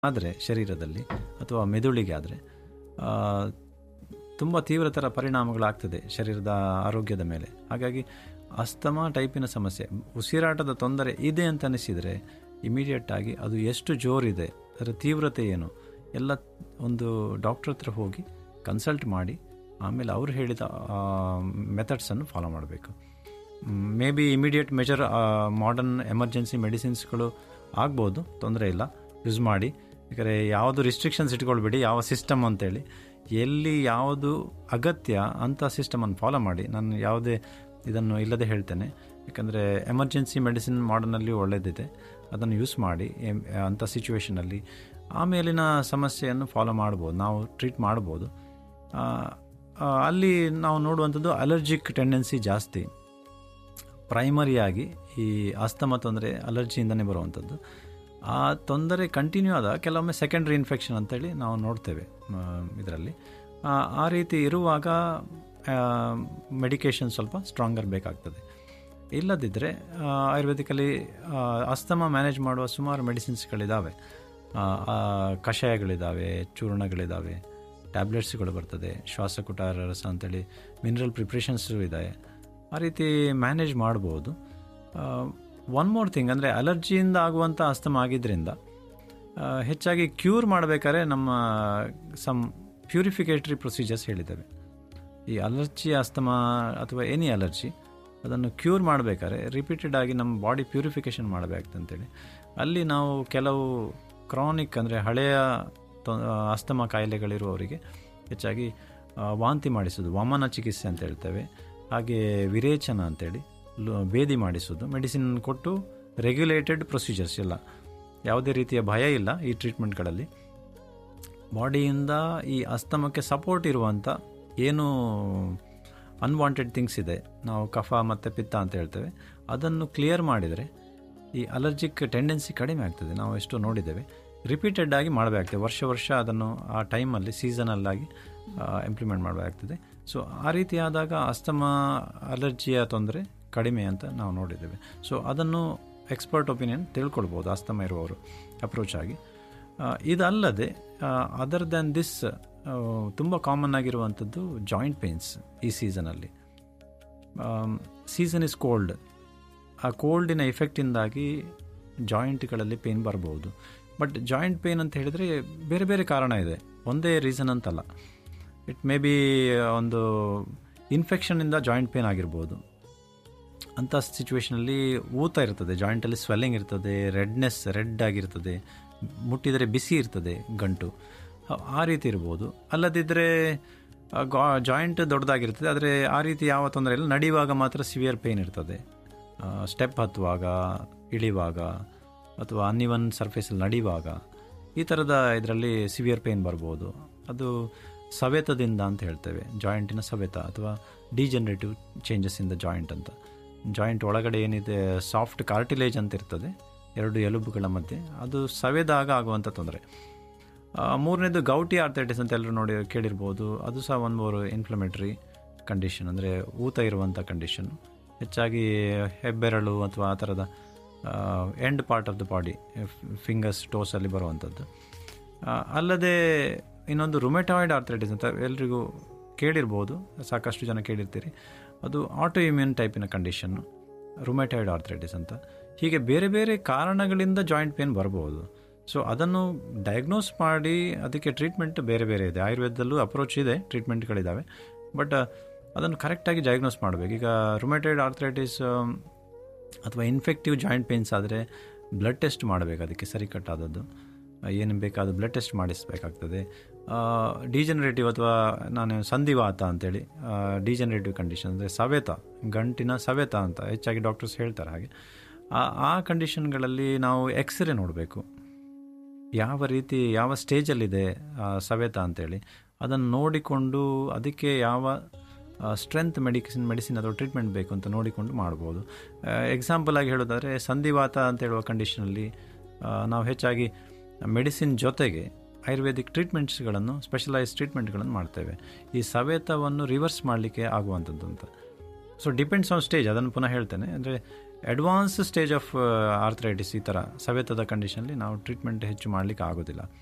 ಆದರೆ ಶರೀರದಲ್ಲಿ ಅಥವಾ ಮೆದುಳಿಗೆ ಆದರೆ ತುಂಬ ತೀವ್ರತರ ಪರಿಣಾಮಗಳಾಗ್ತದೆ ಶರೀರದ ಆರೋಗ್ಯದ ಮೇಲೆ ಹಾಗಾಗಿ ಅಸ್ತಮಾ ಟೈಪಿನ ಸಮಸ್ಯೆ ಉಸಿರಾಟದ ತೊಂದರೆ ಇದೆ ಅಂತ ಅನಿಸಿದರೆ ಇಮಿಡಿಯೇಟ್ ಆಗಿ ಅದು ಎಷ್ಟು ಜೋರಿದೆ ಅದರ ತೀವ್ರತೆ ಏನು ಎಲ್ಲ ಒಂದು ಡಾಕ್ಟ್ರ್ ಹತ್ರ ಹೋಗಿ ಕನ್ಸಲ್ಟ್ ಮಾಡಿ ಆಮೇಲೆ ಅವರು ಹೇಳಿದ ಮೆಥಡ್ಸನ್ನು ಫಾಲೋ ಮಾಡಬೇಕು maybe immediate measure modern emergency ಮೆಡಿಸಿನ್ಸ್ಗಳು ಆಗ್ಬೋದು ತೊಂದರೆ ಇಲ್ಲ ಯೂಸ್ ಮಾಡಿ ಯಾಕಂದರೆ ಯಾವುದು ರಿಸ್ಟ್ರಿಕ್ಷನ್ಸ್ ಇಟ್ಕೊಳ್ಬೇಡಿ ಯಾವ ಸಿಸ್ಟಮ್ ಅಂತೇಳಿ ಎಲ್ಲಿ ಯಾವುದು ಅಗತ್ಯ ಅಂಥ ಸಿಸ್ಟಮನ್ನು ಫಾಲೋ ಮಾಡಿ ನಾನು ಯಾವುದೇ ಇದನ್ನು ಇಲ್ಲದೆ ಹೇಳ್ತೇನೆ ಯಾಕಂದರೆ ಎಮರ್ಜೆನ್ಸಿ ಮೆಡಿಸಿನ್ ಮಾಡರ್ನಲ್ಲಿ ಒಳ್ಳೆಯದಿದೆ ಅದನ್ನು ಯೂಸ್ ಮಾಡಿ ಅಂಥ ಸಿಚುವೇಷನಲ್ಲಿ ಆಮೇಲಿನ ಸಮಸ್ಯೆಯನ್ನು ಫಾಲೋ ಮಾಡ್ಬೋದು ನಾವು ಟ್ರೀಟ್ ಮಾಡ್ಬೋದು ಅಲ್ಲಿ ನಾವು ನೋಡುವಂಥದ್ದು ಅಲರ್ಜಿಕ್ ಟೆಂಡೆನ್ಸಿ ಜಾಸ್ತಿ ಪ್ರೈಮರಿಯಾಗಿ ಈ ಅಸ್ತಮ ತೊಂದರೆ ಅಲರ್ಜಿಯಿಂದನೇ ಬರುವಂಥದ್ದು ಆ ತೊಂದರೆ ಕಂಟಿನ್ಯೂ ಆದ ಕೆಲವೊಮ್ಮೆ ಸೆಕೆಂಡ್ರಿ ಇನ್ಫೆಕ್ಷನ್ ಅಂತೇಳಿ ನಾವು ನೋಡ್ತೇವೆ ಇದರಲ್ಲಿ ಆ ರೀತಿ ಇರುವಾಗ ಮೆಡಿಕೇಷನ್ ಸ್ವಲ್ಪ ಸ್ಟ್ರಾಂಗರ್ ಬೇಕಾಗ್ತದೆ ಇಲ್ಲದಿದ್ದರೆ ಆಯುರ್ವೇದಿಕಲ್ಲಿ ಅಸ್ತಮ ಮ್ಯಾನೇಜ್ ಮಾಡುವ ಸುಮಾರು ಮೆಡಿಸಿನ್ಸ್ಗಳಿದ್ದಾವೆ ಕಷಾಯಗಳಿದ್ದಾವೆ ಚೂರ್ಣಗಳಿದ್ದಾವೆ ಟ್ಯಾಬ್ಲೆಟ್ಸ್ಗಳು ಬರ್ತದೆ ಶ್ವಾಸಕುಟಾರ ರಸ ಅಂತೇಳಿ ಮಿನರಲ್ ಪ್ರಿಪ್ರೇಷನ್ಸು ಇದೆ ಆ ರೀತಿ ಮ್ಯಾನೇಜ್ ಮಾಡ್ಬೋದು ಒನ್ ಮೋರ್ ಥಿಂಗ್ ಅಂದರೆ ಅಲರ್ಜಿಯಿಂದ ಆಗುವಂಥ ಅಸ್ತಮ ಆಗಿದ್ದರಿಂದ ಹೆಚ್ಚಾಗಿ ಕ್ಯೂರ್ ಮಾಡಬೇಕಾದ್ರೆ ನಮ್ಮ ಸಮ್ ಪ್ಯೂರಿಫಿಕೇಟರಿ ಪ್ರೊಸೀಜರ್ಸ್ ಹೇಳಿದ್ದೇವೆ ಈ ಅಲರ್ಜಿ ಅಸ್ತಮ ಅಥವಾ ಎನಿ ಅಲರ್ಜಿ ಅದನ್ನು ಕ್ಯೂರ್ ಮಾಡಬೇಕಾದ್ರೆ ರಿಪೀಟೆಡ್ ಆಗಿ ನಮ್ಮ ಬಾಡಿ ಪ್ಯೂರಿಫಿಕೇಷನ್ ಮಾಡಬೇಕಾಗ್ತಂತೇಳಿ ಅಲ್ಲಿ ನಾವು ಕೆಲವು ಕ್ರಾನಿಕ್ ಅಂದರೆ ಹಳೆಯ ಅಸ್ತಮ ಕಾಯಿಲೆಗಳಿರುವವರಿಗೆ ಹೆಚ್ಚಾಗಿ ವಾಂತಿ ಮಾಡಿಸೋದು ವಮನ ಚಿಕಿತ್ಸೆ ಅಂತ ಹೇಳ್ತೇವೆ ಹಾಗೆ ವಿರೇಚನ ಅಂತೇಳಿ ಭೇದಿ ಮಾಡಿಸೋದು ಮೆಡಿಸಿನ್ ಕೊಟ್ಟು ರೆಗ್ಯುಲೇಟೆಡ್ ಪ್ರೊಸೀಜರ್ಸ್ ಎಲ್ಲ ಯಾವುದೇ ರೀತಿಯ ಭಯ ಇಲ್ಲ ಈ ಟ್ರೀಟ್ಮೆಂಟ್ಗಳಲ್ಲಿ ಬಾಡಿಯಿಂದ ಈ ಅಸ್ತಮಕ್ಕೆ ಸಪೋರ್ಟ್ ಇರುವಂಥ ಏನು ಅನ್ವಾಂಟೆಡ್ ಥಿಂಗ್ಸ್ ಇದೆ ನಾವು ಕಫ ಮತ್ತು ಪಿತ್ತ ಅಂತ ಹೇಳ್ತೇವೆ ಅದನ್ನು ಕ್ಲಿಯರ್ ಮಾಡಿದರೆ ಈ ಅಲರ್ಜಿಕ್ ಟೆಂಡೆನ್ಸಿ ಕಡಿಮೆ ಆಗ್ತದೆ ನಾವು ಎಷ್ಟು ನೋಡಿದ್ದೇವೆ ರಿಪೀಟೆಡ್ ಆಗಿ ಮಾಡಬೇಕಾಗ್ತದೆ ವರ್ಷ ವರ್ಷ ಅದನ್ನು ಆ ಟೈಮಲ್ಲಿ ಸೀಸನಲ್ಲಾಗಿ ಇಂಪ್ಲಿಮೆಂಟ್ ಮಾಡಬೇಕಾಗ್ತದೆ ಸೊ ಆ ರೀತಿ ಆದಾಗ ಅಸ್ತಮ ಅಲರ್ಜಿಯ ತೊಂದರೆ ಕಡಿಮೆ ಅಂತ ನಾವು ನೋಡಿದ್ದೇವೆ ಸೊ ಅದನ್ನು ಎಕ್ಸ್ಪರ್ಟ್ ಒಪಿನಿಯನ್ ತಿಳ್ಕೊಳ್ಬೋದು ಅಸ್ತಮ ಇರುವವರು ಅಪ್ರೋಚ್ ಆಗಿ ಇದಲ್ಲದೆ ಅದರ್ ದ್ಯಾನ್ ದಿಸ್ ತುಂಬ ಕಾಮನ್ ಆಗಿರುವಂಥದ್ದು ಜಾಯಿಂಟ್ ಪೇನ್ಸ್ ಈ ಸೀಸನಲ್ಲಿ ಸೀಸನ್ ಇಸ್ ಕೋಲ್ಡ್ ಆ ಕೋಲ್ಡಿನ ಎಫೆಕ್ಟಿಂದಾಗಿ ಜಾಯಿಂಟ್ಗಳಲ್ಲಿ ಪೇನ್ ಬರ್ಬೋದು ಬಟ್ ಜಾಯಿಂಟ್ ಪೇನ್ ಅಂತ ಹೇಳಿದರೆ ಬೇರೆ ಬೇರೆ ಕಾರಣ ಇದೆ ಒಂದೇ ರೀಸನ್ ಅಂತಲ್ಲ ಇಟ್ ಮೇ ಬಿ ಒಂದು ಇನ್ಫೆಕ್ಷನ್ನಿಂದ ಜಾಯಿಂಟ್ ಪೇನ್ ಆಗಿರ್ಬೋದು ಅಂಥ ಸಿಚುವೇಷನಲ್ಲಿ ಊತ ಇರ್ತದೆ ಜಾಯಿಂಟಲ್ಲಿ ಸ್ವೆಲ್ಲಿಂಗ್ ಇರ್ತದೆ ರೆಡ್ನೆಸ್ ರೆಡ್ ಆಗಿರ್ತದೆ ಮುಟ್ಟಿದರೆ ಬಿಸಿ ಇರ್ತದೆ ಗಂಟು ಆ ರೀತಿ ಇರ್ಬೋದು ಅಲ್ಲದಿದ್ದರೆ ಜಾಯಿಂಟ್ ದೊಡ್ಡದಾಗಿರ್ತದೆ ಆದರೆ ಆ ರೀತಿ ಯಾವ ತೊಂದರೆ ಇಲ್ಲ ನಡೆಯುವಾಗ ಮಾತ್ರ ಸಿವಿಯರ್ ಪೇನ್ ಇರ್ತದೆ ಸ್ಟೆಪ್ ಹತ್ತುವಾಗ ಇಳಿವಾಗ ಅಥವಾ ಅನ್ಇವನ್ ಸರ್ಫೇಸಲ್ಲಿ ನಡೆಯುವಾಗ ಈ ಥರದ ಇದರಲ್ಲಿ ಸಿವಿಯರ್ ಪೇನ್ ಬರ್ಬೋದು ಅದು ಸವೆತದಿಂದ ಅಂತ ಹೇಳ್ತೇವೆ ಜಾಯಿಂಟಿನ ಸವೆತ ಅಥವಾ degenerative changes in the joint ಅಂತ ಜಾಯಿಂಟ್ ಒಳಗಡೆ ಏನಿದೆ ಸಾಫ್ಟ್ ಕಾರ್ಟಿಲೇಜ್ ಅಂತ ಇರ್ತದೆ ಎರಡು ಎಲುಬುಗಳ ಮಧ್ಯೆ ಅದು ಸವೆದಾಗ ಆಗುವಂಥ ತೊಂದರೆ ಮೂರನೇದು ಗೌಟಿ ಆರ್ಥೈಟಿಸ್ ಅಂತ ಎಲ್ಲರೂ ನೋಡಿ ಕೇಳಿರ್ಬೋದು ಅದು ಸಹ ಒಂದು ಮೂರು ಇನ್ಫ್ಲಮೇಟ್ರಿ ಕಂಡೀಷನ್ ಅಂದರೆ ಊತ ಇರುವಂಥ ಕಂಡೀಷನ್ ಹೆಚ್ಚಾಗಿ ಹೆಬ್ಬೆರಳು ಅಥವಾ ಆ ಥರದ end part of the body fingers ಟೋಸಲ್ಲಿ ಬರುವಂಥದ್ದು ಅಲ್ಲದೆ ಇನ್ನೊಂದು ರುಮೆಟಾಯ್ಡ್ ಆರ್ಥೈಟಿಸ್ ಅಂತ ಎಲ್ರಿಗೂ ಕೇಳಿರ್ಬೋದು ಸಾಕಷ್ಟು ಜನ ಕೇಳಿರ್ತೀರಿ ಅದು ಆಟೋ ಇಮ್ಯೂನ್ ಟೈಪಿನ ಕಂಡೀಷನ್ನು ರುಮೆಟಾಯ್ಡ್ ಆರ್ಥ್ರೈಟಿಸ್ ಅಂತ ಹೀಗೆ ಬೇರೆ ಬೇರೆ ಕಾರಣಗಳಿಂದ ಜಾಯಿಂಟ್ ಪೇನ್ ಬರ್ಬೋದು ಸೊ ಅದನ್ನು ಡಯಾಗ್ನೋಸ್ ಮಾಡಿ ಅದಕ್ಕೆ ಟ್ರೀಟ್ಮೆಂಟ್ ಬೇರೆ ಬೇರೆ ಇದೆ ಆಯುರ್ವೇದದಲ್ಲೂ ಅಪ್ರೋಚ್ ಇದೆ ಟ್ರೀಟ್ಮೆಂಟ್ಗಳಿದ್ದಾವೆ ಬಟ್ ಅದನ್ನು ಕರೆಕ್ಟಾಗಿ ಡಯಾಗ್ನೋಸ್ ಮಾಡಬೇಕು ಈಗ ರುಮೆಟೈಡ್ ಆರ್ಥ್ರೈಟಿಸ್ ಅಥವಾ ಇನ್ಫೆಕ್ಟಿವ್ ಜಾಯಿಂಟ್ ಪೇನ್ಸ್ ಆದರೆ ಬ್ಲಡ್ ಟೆಸ್ಟ್ ಮಾಡಬೇಕು ಅದಕ್ಕೆ ಸರಿ ಕಟ್ಟಾದದ್ದು ಏನು ಬೇಕಾದ ಬ್ಲಡ್ ಟೆಸ್ಟ್ ಮಾಡಿಸಬೇಕಾಗ್ತದೆ ಡಿಜನರೇಟಿವ್ ಅಥವಾ ನಾನು ಸಂಧಿವಾತ ಅಂತೇಳಿ ಡಿಜನರೇಟಿವ್ ಕಂಡೀಷನ್ ಅಂದರೆ ಸವೆತ ಗಂಟಿನ ಸವೆತ ಅಂತ ಹೆಚ್ಚಾಗಿ ಡಾಕ್ಟರ್ಸ್ ಹೇಳ್ತಾರೆ ಹಾಗೆ ಆ ಕಂಡೀಷನ್ಗಳಲ್ಲಿ ನಾವು ಎಕ್ಸ್ರೇ ನೋಡಬೇಕು ಯಾವ ರೀತಿ ಯಾವ ಸ್ಟೇಜಲ್ಲಿದೆ ಸವೆತ ಅಂತೇಳಿ ಅದನ್ನು ನೋಡಿಕೊಂಡು ಅದಕ್ಕೆ ಯಾವ ಸ್ಟ್ರೆಂತ್ ಮೆಡಿಸಿನ್ ಮೆಡಿಸಿನ್ ಅಥವಾ ಟ್ರೀಟ್ಮೆಂಟ್ ಬೇಕು ಅಂತ ನೋಡಿಕೊಂಡು ಮಾಡ್ಬೋದು ಎಕ್ಸಾಂಪಲ್ ಆಗಿ ಹೇಳೋದಾದರೆ ಸಂಧಿವಾತ ಅಂತ ಹೇಳುವ ಕಂಡೀಷನಲ್ಲಿ ನಾವು ಹೆಚ್ಚಾಗಿ ಮೆಡಿಸಿನ್ ಜೊತೆಗೆ ಆಯುರ್ವೇದಿಕ್ ಟ್ರೀಟ್ಮೆಂಟ್ಸ್ಗಳನ್ನು ಸ್ಪೆಷಲೈಸ್ ಟ್ರೀಟ್ಮೆಂಟ್ಗಳನ್ನು ಮಾಡ್ತೇವೆ ಈ ಸವೆತವನ್ನು ರಿವರ್ಸ್ ಮಾಡಲಿಕ್ಕೆ ಆಗುವಂಥದ್ದು ಅಂತ ಸೊ ಡಿಪೆಂಡ್ಸ್ ಆನ್ ಸ್ಟೇಜ್ ಅದನ್ನು ಪುನಃ ಹೇಳ್ತೇನೆ ಅಂದರೆ ಅಡ್ವಾನ್ಸ್ ಸ್ಟೇಜ್ ಆಫ್ ಆರ್ಥರೈಟಿಸ್ ಈ ಥರ ಸವೆತದ ಕಂಡೀಷನಲ್ಲಿ ನಾವು ಟ್ರೀಟ್ಮೆಂಟ್ ಹೆಚ್ಚು ಮಾಡಲಿಕ್ಕೆ ಆಗೋದಿಲ್ಲ